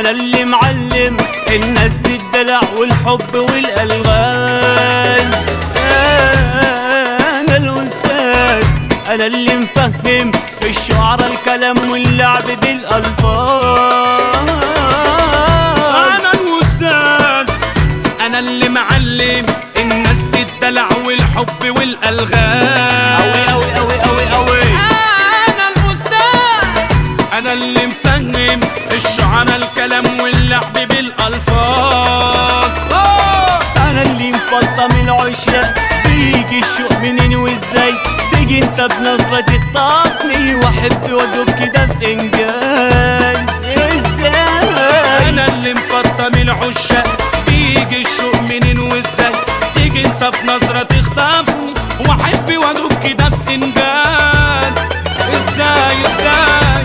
انا اللي معلم الناس دي الدلع والحب والالغاز انا الاستاذ انا اللي مفهم الشعراء الكلام واللعب بالالفاظ انا الاستاذ انا اللي معلم الناس دي الدلع والحب والالغام اوي اوي اوي اوي اوي انا الاستاذ انا اللي مفهم الشعراء الكلام واللعب بالالفاظ أوه! انا اللي مفطم العشاق بيجي الشوق منين وازاي تيجي انت بنظرة تخطفني واحب وادوب كده في انجاز ازاي انا اللي مفطم العشاق بيجي الشوق منين وازاي تيجي انت في نظرة تخطفني واحب وادوب كده في انجاز ازاي ازاي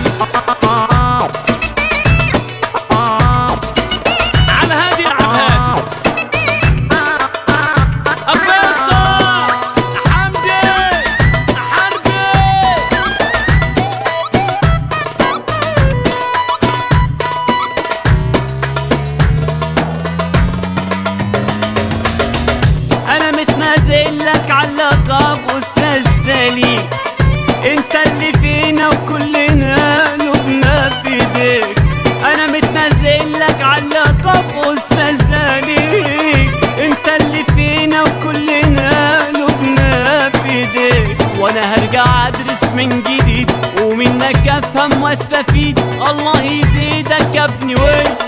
على هادي على هادي أفيصل حمدي حربي انا متنازل لك على اللقب استاذ دليل انت اللي فينا وكلنا لبنا في ايديك انا متنازل لك على اللقب استاذ دليل انت اللي فينا وكلنا لبنا في ايديك وانا هرجع ادرس من جديد ومنك افهم واستفيد الله يزيدك يا ابني وانت